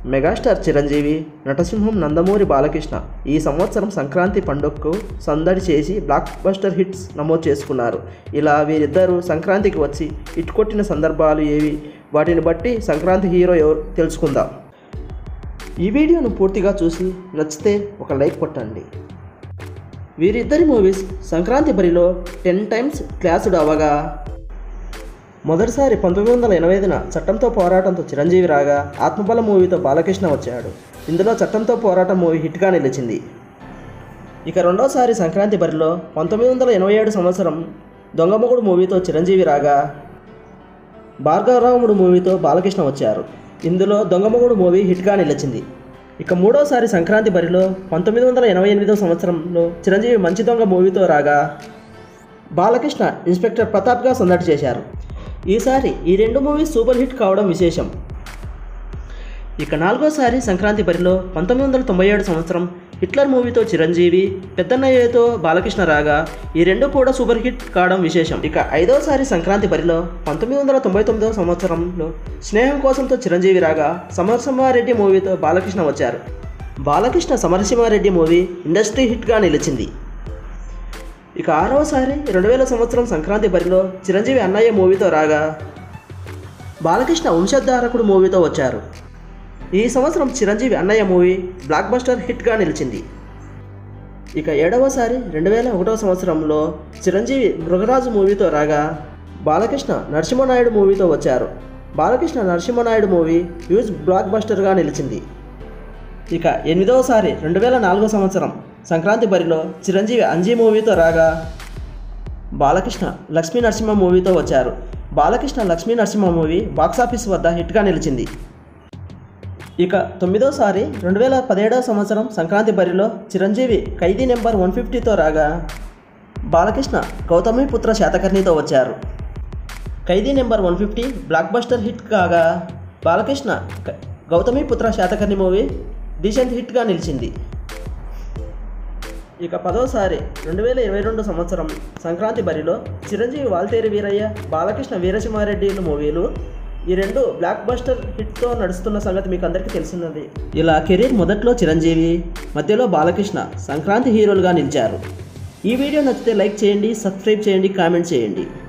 megastar Chiranjeevi నటసింహం నందమూరి బాలకృష్ణ ఈ సంవత్సరం సంక్రాంతి పండుగకు సందడి చేసి బ్లాక్ బస్టర్ హిట్స్ నమోదు చేసుకున్నారు ఇలా వీరిద్దరూ సంక్రాంతికి వచ్చి హిట్ కొట్టిన సందర్భాలు ఏవి వాటిని బట్టి సంక్రాంతి హీరో ఎవరు తెలుసుకుందాం ఈ వీడియోను పూర్తిగా చూసి నచ్చితే ఒక లైక్ కొట్టండి వీరిద్దరి మూవీస్ సంక్రాంతి బరిలో టెన్ టైమ్స్ క్లాసుడ్ అవగా మొదటిసారి పంతొమ్మిది వందల ఎనభై ఐదున చట్టంతో పోరాటంతో చిరంజీవి రాగా ఆత్మబల మూవీతో బాలకృష్ణ వచ్చాడు ఇందులో చట్టంతో పోరాటం మూవీ హిట్గా నిలిచింది ఇక రెండోసారి సంక్రాంతి బరిలో పంతొమ్మిది వందల ఎనభై ఏడు సంవత్సరం దొంగమొగుడు మూవీతో చిరంజీవి రాగా భార్గవరాముడు మూవీతో బాలకృష్ణ వచ్చారు ఇందులో దొంగమొగుడు మూవీ హిట్గా నిలిచింది ఇక మూడోసారి సంక్రాంతి బరిలో పంతొమ్మిది వందల ఎనభై ఎనిమిదో సంవత్సరంలో చిరంజీవి మంచి దొంగ మూవీతో రాగా బాలకృష్ణ ఇన్స్పెక్టర్ ప్రతాప్గా సందడి చేశారు ఈసారి ఈ రెండు మూవీస్ సూపర్ హిట్ కావడం విశేషం ఇక నాలుగోసారి సంక్రాంతి బరిలో పంతొమ్మిది వందల తొంభై ఏడు సంవత్సరం హిట్లర్ మూవీతో చిరంజీవి పెద్దన్నయ్యతో బాలకృష్ణ రాగా ఈ రెండు కూడా సూపర్ హిట్ కావడం విశేషం ఇక ఐదోసారి సంక్రాంతి బరిలో పంతొమ్మిది వందల తొంభై తొమ్మిదో సంవత్సరంలో స్నేహం కోసంతో చిరంజీవి రాగా సమరసింహారెడ్డి మూవీతో బాలకృష్ణ వచ్చారు బాలకృష్ణ సమరసింహారెడ్డి మూవీ ఇండస్ట్రీ హిట్గా నిలిచింది ఇక ఆరవసారి రెండు వేల సంవత్సరం సంక్రాంతి బరిలో చిరంజీవి అన్నయ్య మూవీతో రాగా బాలకృష్ణ వంశధారకుడు మూవీతో వచ్చారు ఈ సంవత్సరం చిరంజీవి అన్నయ్య మూవీ బ్లాక్ బస్టర్ హిట్గా నిలిచింది ఇక ఏడవసారి రెండు వేల ఒకటవ సంవత్సరంలో చిరంజీవి మృగరాజు మూవీతో రాగా బాలకృష్ణ నరసింహనాయుడు మూవీతో వచ్చారు బాలకృష్ణ నరసింహనాయుడు మూవీ హ్యూజ్ బ్లాక్ బస్టర్గా నిలిచింది ఇక ఎనిమిదవసారి రెండు వేల నాలుగో సంవత్సరం సంక్రాంతి బరిలో చిరంజీవి అంజీ మూవీతో రాగా బాలకృష్ణ లక్ష్మీ నరసింహ మూవీతో వచ్చారు బాలకృష్ణ లక్ష్మీ నరసింహ మూవీ బాక్సాఫీస్ వద్ద హిట్గా నిలిచింది ఇక తొమ్మిదోసారి రెండు వేల పదిహేడవ సంవత్సరం సంక్రాంతి బరిలో చిరంజీవి ఖైదీ నెంబర్ వన్ ఫిఫ్టీతో రాగా బాలకృష్ణ గౌతమి పుత్ర శాతకర్ణితో వచ్చారు Khaidi number one fifty blockbuster hit కాగా బాలకృష్ణ క- గౌతమి పుత్ర శాతకర్ణి మూవీ డీసెంట్ హిట్గా నిలిచింది ఇక పదోసారి రెండు వేల ఇరవై రెండు సంవత్సరం సంక్రాంతి బరిలో చిరంజీవి వాల్తేరి వీరయ్య బాలకృష్ణ వీరసింహారెడ్డిల మూవీలు ఈ రెండు బ్లాక్ బస్టర్ హిట్తో నడుస్తున్న సంగతి మీకు అందరికీ తెలిసినది ఇలా కెరీర్ మొదట్లో చిరంజీవి మధ్యలో బాలకృష్ణ సంక్రాంతి హీరోలుగా నిలిచారు ఈ వీడియో నచ్చితే లైక్ చేయండి సబ్స్క్రైబ్ చేయండి కామెంట్ చేయండి